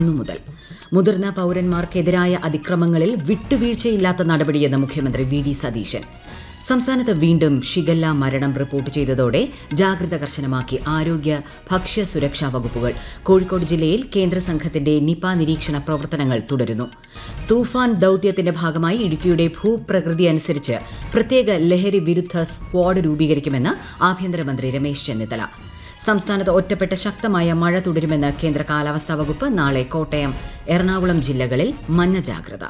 ഇന്നു മുതൽ മുതിർന്ന പൌരന്മാർക്കെതിരായ അതിക്രമങ്ങളിൽ വിട്ടുവീഴ്ചയില്ലാത്ത നടപടിയെന്ന് മുഖ്യമന്ത്രി വി ഡി സതീശൻ സംസ്ഥാനത്ത് വീണ്ടും ഷിഗല്ല മരണം റിപ്പോർട്ട് ചെയ്തതോടെ ജാഗ്രത കർശനമാക്കി ആരോഗ്യ ഭക്ഷ്യ സുരക്ഷാ വകുപ്പുകൾ കോഴിക്കോട് ജില്ലയിൽ കേന്ദ്ര സംഘത്തിന്റെ നിപ നിരീക്ഷണ പ്രവർത്തനങ്ങൾ തുടരുന്നു തൂഫാൻ ദൌത്യത്തിന്റെ ഭാഗമായി ഇടുക്കിയുടെ ഭൂപ്രകൃതി അനുസരിച്ച് പ്രത്യേക ലഹരി വിരുദ്ധ സ്ക്വാഡ് രൂപീകരിക്കുമെന്ന് ആഭ്യന്തരമന്ത്രി രമേശ് ചെന്നിത്തല സംസ്ഥാനത്ത് ഒറ്റപ്പെട്ട ശക്തമായ മഴ തുടരുമെന്ന് കേന്ദ്ര കാലാവസ്ഥാ വകുപ്പ് നാളെ കോട്ടയം എറണാകുളം ജില്ലകളിൽ മഞ്ഞ ജാഗ്രത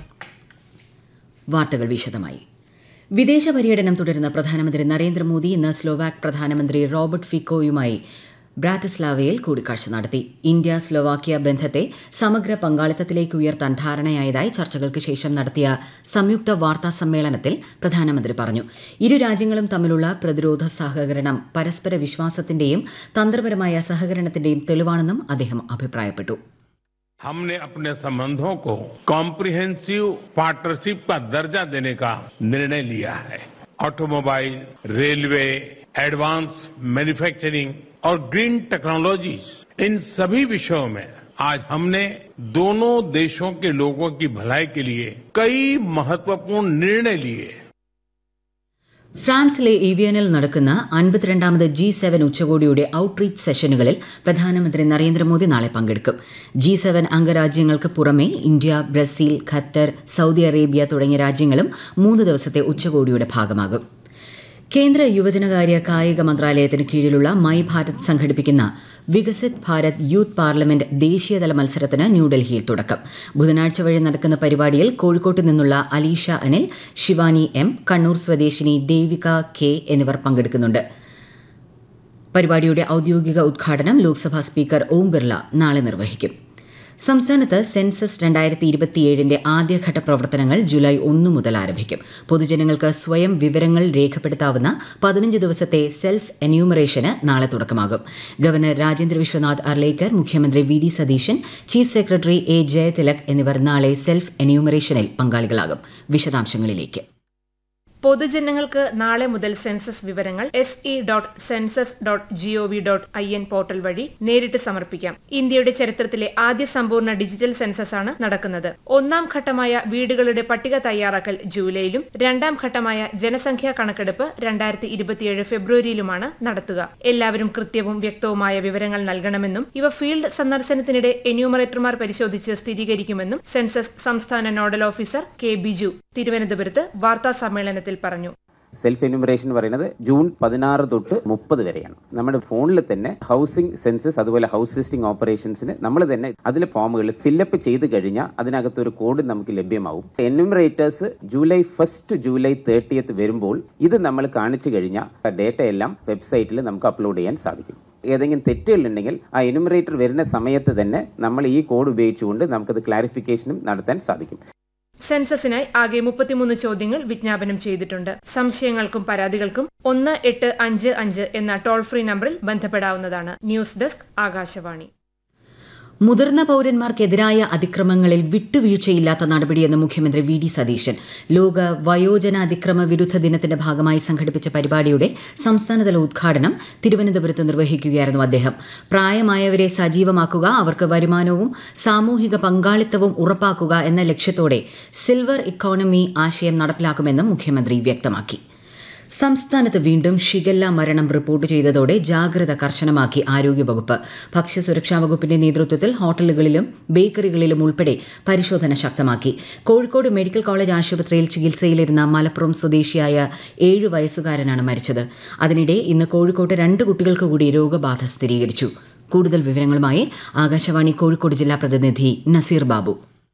വാർത്തകൾ വിശദമായി വിദേശ പര്യടനം തുടരുന്ന പ്രധാനമന്ത്രി നരേന്ദ്രമോദി ഇന്ന് സ്ലോവാക് പ്രധാനമന്ത്രി റോബർട്ട് ഫിക്കോയുമായി ബ്രാറ്റിസ്ലാവയിൽ കൂടിക്കാഴ്ച നടത്തി ഇന്ത്യ സ്ലോവാക്യ ബന്ധത്തെ സമഗ്ര പങ്കാളിത്തത്തിലേക്ക് ഉയർത്താൻ ധാരണയായതായി ചർച്ചകൾക്ക് ശേഷം നടത്തിയ സംയുക്ത വാർത്താ സമ്മേളനത്തിൽ പ്രധാനമന്ത്രി പറഞ്ഞു ഇരു രാജ്യങ്ങളും തമ്മിലുള്ള പ്രതിരോധ സഹകരണം പരസ്പര വിശ്വാസത്തിന്റെയും തന്ത്രപരമായ സഹകരണത്തിന്റെയും തെളിവാണെന്നും അദ്ദേഹം അഭിപ്രായപ്പെട്ടു हमने अपने संबंधों को कॉम्प्रिहेंसिव पार्टनरशिप का दर्जा देने का निर्णय लिया है ऑटोमोबाइल रेलवे एडवांस मैन्युफैक्चरिंग और ग्रीन टेक्नोलॉजीज इन सभी विषयों में आज हमने दोनों देशों के लोगों की भलाई के लिए कई महत्वपूर्ण निर्णय लिए ഫ്രാൻസിലെ ഏവിയനിൽ നടക്കുന്ന അൻപത്തിരണ്ടാമത് ജി സെവൻ ഉച്ചകോടിയുടെ ഔട്ട്റീച്ച് സെഷനുകളിൽ പ്രധാനമന്ത്രി നരേന്ദ്രമോദി നാളെ പങ്കെടുക്കും ജി സെവൻ അംഗരാജ്യങ്ങൾക്ക് പുറമെ India Brazil Qatar Saudi Arabia തുടങ്ങിയ രാജ്യങ്ങളും മൂന്ന് ദിവസത്തെ ഉച്ചകോടിയുടെ ഭാഗമാകും കേന്ദ്ര യുവജനകാര്യ കായിക മന്ത്രാലയത്തിന് കീഴിലുള്ള മൈ ഭാരത് സംഘടിപ്പിക്കുന്ന വികസിത് ഭാരത് യൂത്ത് പാർലമെന്റ് ദേശീയതല മത്സരത്തിന് ന്യൂഡൽഹിയിൽ തുടക്കം ബുധനാഴ്ച വഴി നടക്കുന്ന പരിപാടിയിൽ കോഴിക്കോട്ട് നിന്നുള്ള അലീഷ അനിൽ ശിവാനി എം കണ്ണൂർ സ്വദേശിനി ദേവിക കെ എന്നിവർ പങ്കെടുക്കുന്നുണ്ട് പരിപാടിയുടെ ഔദ്യോഗിക ഉദ്ഘാടനം ലോക്സഭാ സ്പീക്കർ ഓം ബിർള നാളെ നിർവഹിക്കും സംസ്ഥാനത്ത് സെൻസസ് രണ്ടായിരത്തി ഇരുപത്തിയേഴിന്റെ ആദ്യഘട്ട പ്രവർത്തനങ്ങൾ ജൂലൈ ഒന്ന് മുതൽ ആരംഭിക്കും പൊതുജനങ്ങൾക്ക് സ്വയം വിവരങ്ങൾ രേഖപ്പെടുത്താവുന്ന പതിനഞ്ച് ദിവസത്തെ സെൽഫ് എന്യൂമറേഷന് നാളെ തുടക്കമാകും ഗവർണർ രാജേന്ദ്ര വിശ്വനാഥ് അർലേക്കർ മുഖ്യമന്ത്രി V D Satheesan chief secretary A Jayathilak എന്നിവർ നാളെ സെൽഫ് എന്യൂമറേഷനിൽ പങ്കാളികളാകും വിശദാംശങ്ങളിലേക്ക് പൊതുജനങ്ങൾക്ക് നാളെ മുതൽ സെൻസസ് വിവരങ്ങൾ S E dot census dot G O V dot I N portal വഴി നേരിട്ട് സമർപ്പിക്കാം ഇന്ത്യയുടെ ചരിത്രത്തിലെ ആദ്യ സമ്പൂർണ്ണ ഡിജിറ്റൽ സെൻസസ് ആണ് നടക്കുന്നത് ഒന്നാം ഘട്ടമായ വീടുകളുടെ പട്ടിക തയ്യാറാക്കൽ ജൂലൈയിലും രണ്ടാം ഘട്ടമായ ജനസംഖ്യാ കണക്കെടുപ്പ് രണ്ടായിരത്തി ഇരുപത്തിയേഴ് ഫെബ്രുവരിയിലുമാണ് നടത്തുക എല്ലാവരും കൃത്യവും വ്യക്തവുമായ വിവരങ്ങൾ നൽകണമെന്നും ഇവ ഫീൽഡ് സന്ദർശനത്തിനിടെ എന്യൂമറേറ്റർമാർ പരിശോധിച്ച് സ്ഥിരീകരിക്കുമെന്നും സെൻസസ് സംസ്ഥാന നോഡൽ ഓഫീസർ കെ ബിജു തിരുവനന്തപുരത്ത് വാർത്താ സമ്മേളനത്തിൽ പറഞ്ഞു സെൽഫ് എന്യൂമറേഷൻ പറയുന്നത് ജൂൺ പതിനാറ് തൊട്ട് മുപ്പത് വരെയാണ് നമ്മുടെ ഫോണിൽ തന്നെ ഹൗസിംഗ് സെൻസസ് അതുപോലെ ഹൗസ് ലിസ്റ്റിംഗ് ഓപ്പറേഷൻസിന് നമ്മൾ തന്നെ അതിലെ ഫോമുകൾ ഫില്ലപ്പ് ചെയ്ത് കഴിഞ്ഞാൽ അതിനകത്ത് ഒരു കോഡ് നമുക്ക് ലഭ്യമാവും enumerators July first July thirtieth വരുമ്പോൾ ഇത് നമ്മൾ കാണിച്ചു കഴിഞ്ഞാൽ ഡേറ്റ എല്ലാം വെബ്സൈറ്റിൽ നമുക്ക് അപ്ലോഡ് ചെയ്യാൻ സാധിക്കും ഏതെങ്കിലും തെറ്റുകൾ ഉണ്ടെങ്കിൽ ആ എന്യൂമറേറ്റർ വരുന്ന സമയത്ത് തന്നെ നമ്മൾ ഈ കോഡ് ഉപയോഗിച്ചുകൊണ്ട് നമുക്കത് ക്ലാരിഫിക്കേഷനും നടത്താൻ സാധിക്കും സെൻസസിനായി ആകെ മുപ്പത്തിമൂന്ന് ചോദ്യങ്ങൾ വിജ്ഞാപനം ചെയ്തിട്ടുണ്ട് സംശയങ്ങൾക്കും പരാതികൾക്കും ഒന്ന് എട്ട് അഞ്ച് അഞ്ച് എന്ന ടോൾ ഫ്രീ നമ്പറിൽ ബന്ധപ്പെടാവുന്നതാണ് ന്യൂസ് ഡെസ്ക് ആകാശവാണി മുതിർന്ന പൌരന്മാർക്കെതിരായ അതിക്രമങ്ങളിൽ വിട്ടുവീഴ്ചയില്ലാത്ത നടപടിയെന്ന് മുഖ്യമന്ത്രി വി ഡി സതീശൻ ലോക വയോജന അതിക്രമ വിരുദ്ധ ദിനത്തിന്റെ ഭാഗമായി സംഘടിപ്പിച്ച പരിപാടിയുടെ സംസ്ഥാനതല ഉദ്ഘാടനം തിരുവനന്തപുരത്ത് നിർവഹിക്കുകയായിരുന്നു അദ്ദേഹം പ്രായമായവരെ സജീവമാക്കുക അവർക്ക് വരുമാനവും സാമൂഹിക പങ്കാളിത്തവും ഉറപ്പാക്കുക എന്ന ലക്ഷ്യത്തോടെ സിൽവർ ഇക്കോണമി ആശയം നടപ്പിലാക്കുമെന്നും മുഖ്യമന്ത്രി വ്യക്തമാക്കി സംസ്ഥാനത്ത് വീണ്ടും ഷിഗല്ല മരണം റിപ്പോർട്ട് ചെയ്തതോടെ ജാഗ്രത കർശനമാക്കി ആരോഗ്യവകുപ്പ് ഭക്ഷ്യസുരക്ഷാ വകുപ്പിന്റെ നേതൃത്വത്തിൽ ഹോട്ടലുകളിലും ബേക്കറികളിലും ഉൾപ്പെടെ പരിശോധന ശക്തമാക്കി കോഴിക്കോട് മെഡിക്കൽ കോളേജ് ആശുപത്രിയിൽ ചികിത്സയിലിരുന്ന മലപ്പുറം സ്വദേശിയായ ഏഴു വയസ്സുകാരനാണ് മരിച്ചത് അതിനിടെ ഇന്ന് കോഴിക്കോട്ട് രണ്ട് കുട്ടികൾക്ക് കൂടി രോഗബാധ സ്ഥിരീകരിച്ചു കൂടുതൽ വിവരങ്ങളുമായി ആകാശവാണി കോഴിക്കോട് ജില്ലാ പ്രതിനിധി നസീർ ബാബു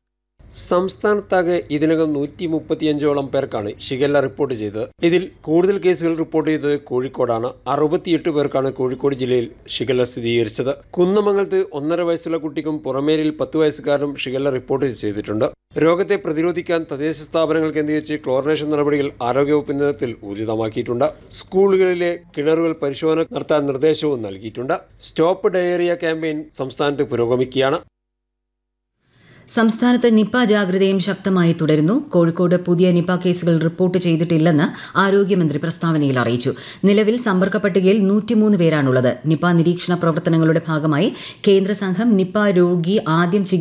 സംസ്ഥാനത്താകെ ഇതിനകം നൂറ്റി മുപ്പത്തിയഞ്ചോളം പേർക്കാണ് ഷിഗല്ല റിപ്പോർട്ട് ചെയ്തത് ഇതിൽ കൂടുതൽ കേസുകൾ റിപ്പോർട്ട് ചെയ്തത് കോഴിക്കോടാണ് അറുപത്തിയെട്ട് പേർക്കാണ് കോഴിക്കോട് ജില്ലയിൽ ഷിഗല്ല സ്ഥിരീകരിച്ചത് കുന്നമംഗലത്ത് ഒന്നര വയസ്സുള്ള കുട്ടിക്കും പുറമേരിൽ പത്ത് വയസ്സുകാരനും ഷിഗല്ല റിപ്പോർട്ട് ചെയ്തിട്ടുണ്ട് രോഗത്തെ പ്രതിരോധിക്കാൻ തദ്ദേശ സ്ഥാപനങ്ങൾ കേന്ദ്രീകരിച്ച് ക്ലോറിനേഷൻ നടപടികൾ ആരോഗ്യവകുപ്പ് നേതൃത്വത്തിൽ ഊർജിതമാക്കിയിട്ടുണ്ട് സ്കൂളുകളിലെ കിണറുകൾ പരിശോധന നടത്താൻ നിർദ്ദേശവും നൽകിയിട്ടുണ്ട് സ്റ്റോപ്പ് ഡയേറിയ ക്യാമ്പയിൻ സംസ്ഥാനത്ത് പുരോഗമിക്കുകയാണ് സംസ്ഥാനത്ത് നിപ്പ ജാഗ്രതയും ശക്തമായി തുടരുന്നു കോഴിക്കോട് പുതിയ നിപ്പ കേസുകൾ റിപ്പോർട്ട് ചെയ്തിട്ടില്ലെന്ന് ആരോഗ്യമന്ത്രി പ്രസ്താവനയിൽ അറിയിച്ചു നിലവിൽ സമ്പർക്ക പട്ടികയിൽ നൂറ്റിമൂന്ന് പേരാണുള്ളത് നിപ്പ നിരീക്ഷണ പ്രവർത്തനങ്ങളുടെ ഭാഗമായി കേന്ദ്ര സംഘം നിപ്പ രോഗി ആദ്യം